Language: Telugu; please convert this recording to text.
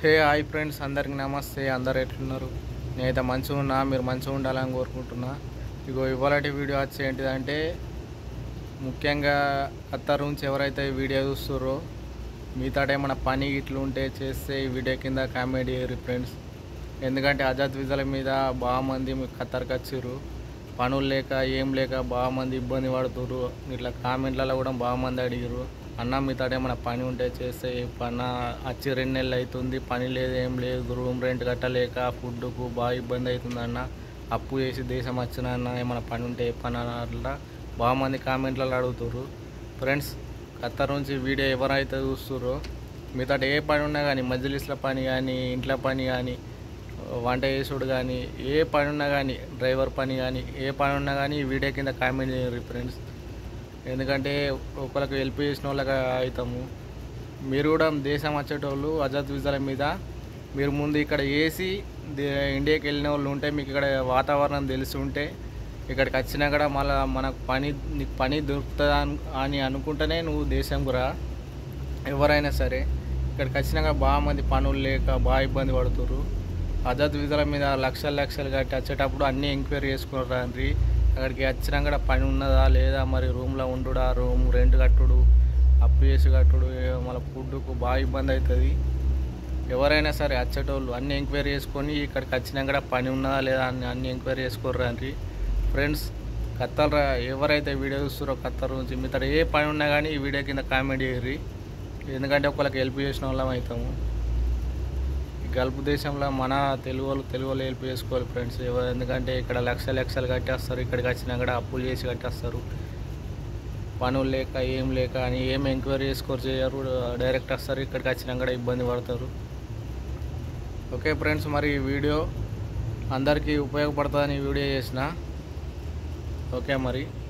హే హాయ్ ఫ్రెండ్స్ అందరికి నమస్తే అందరు ఎట్లున్నారు నేనైతే మంచిగా ఉన్నా మీరు మంచిగా ఉండాలని కోరుకుంటున్నా ఇగో ఇవాళటి వీడియో వచ్చి ఏంటిదంటే ముఖ్యంగా ఖత్తర్ నుంచి ఎవరైతే ఈ వీడియో చూస్తారో మీతో ఏమైనా పని ఇట్లు ఉంటే చేస్తే ఈ వీడియో కింద కామెంట్ చేయరు ఫ్రెండ్స్ ఎందుకంటే ఆజాద్ విజల మీద బాగా మంది మీ ఖత్తర్కి వచ్చారు పనులు లేక ఏం లేక బాగా మంది ఇబ్బంది పడుతుర్రు ఇట్లా కామెంట్లలో కూడా బాగా మంది అడిగారు అన్న మీతో ఏమైనా పని ఉంటే చేస్తే ఈ పని వచ్చి రెండు నెలలు అవుతుంది పని లేదు ఏం లేదు రూమ్ రెంట్ కట్టలేక ఫుడ్కు బాగా ఇబ్బంది అవుతుంది అన్న అప్పు చేసి దేశం వచ్చిన అన్న ఏమైనా పని ఉంటే ఏ పని అన్న అట్లా బాగా మంది కామెంట్లలో అడుగుతారు ఫ్రెండ్స్ ఖత్తర్ నుంచి వీడియో ఎవరైతే చూస్తుర్రో మీతో ఏ పని ఉన్నా కానీ మజ్లిస్ల పని కానీ ఇంట్లో పని కానీ వంట చేసుడు కానీ ఏ పని ఉన్నా కానీ డ్రైవర్ పని కానీ ఏ పని ఉన్నా కానీ ఈ వీడియో కింద కామెంట్ చేయరు ఫ్రెండ్స్ ఎందుకంటే ఒకరికి హెల్ప్ చేసిన వాళ్ళకి అవుతాము మీరు కూడా దేశం వచ్చేటోళ్ళు అజాద్ విజాల మీద మీరు ముందు ఇక్కడ ఏసి ఇండియాకి వెళ్ళిన వాళ్ళు ఉంటే మీకు ఇక్కడ వాతావరణం తెలిసి ఉంటే ఇక్కడికి వచ్చినా కూడా మళ్ళీ మనకు పని నీకు పని దొరుకుతుంది అని అనుకుంటేనే నువ్వు దేశంకు రా ఎవరైనా సరే ఇక్కడికి వచ్చినాక బాగా మంది పనులు లేక బాగా ఇబ్బంది పడుతుర్రు అజాద్ విధుల మీద లక్షలు లక్షలు కట్టి వచ్చేటప్పుడు అన్నీ ఎంక్వైరీ చేసుకున్నారు రండి అక్కడికి వచ్చినా కూడా పని ఉన్నదా లేదా మరి రూమ్లో ఉండుడా రూమ్ రెంట్ కట్టుడు అప్పు చేసి కట్టుడు మళ్ళీ ఫుడ్కు బాగా ఇబ్బంది అవుతుంది ఎవరైనా సరే వచ్చేటోళ్ళు అన్ని ఎంక్వైరీ చేసుకొని ఇక్కడికి వచ్చినా కూడా పని ఉన్నదా లేదా అని అన్ని ఎంక్వైరీ చేసుకోరు రండి ఫ్రెండ్స్ కత్తలు ఎవరైతే వీడియో చూస్తారో కత్తర్ నుంచి మీతో ఏ పని ఉన్నా కానీ ఈ వీడియో కింద కామెంట్ చేయరు ఎందుకంటే ఒకళ్ళకి హెల్ప్ చేసిన వాళ్ళం అవుతాము ఈ గల్ఫ్ దేశంలో మన తెలుగు వాళ్ళు తెలుగు వాళ్ళు హెల్ప్ చేసుకోవాలి ఫ్రెండ్స్ ఎవ- ఎందుకంటే ఇక్కడ లక్ష లక్షలు కట్టేస్తారు ఇక్కడికి వచ్చినా కూడా అప్పులు చేసి కట్టేస్తారు పనులు లేక ఏం లేక అని ఏం ఎంక్వైరీ చేసుకోరు చేయరు డైరెక్ట్ వస్తారు ఇక్కడికి వచ్చినా కూడా ఇబ్బంది పడతారు ఓకే ఫ్రెండ్స్ మరి ఈ వీడియో అందరికీ ఉపయోగపడుతుందని ఈ వీడియో చేసిన ఓకే మరి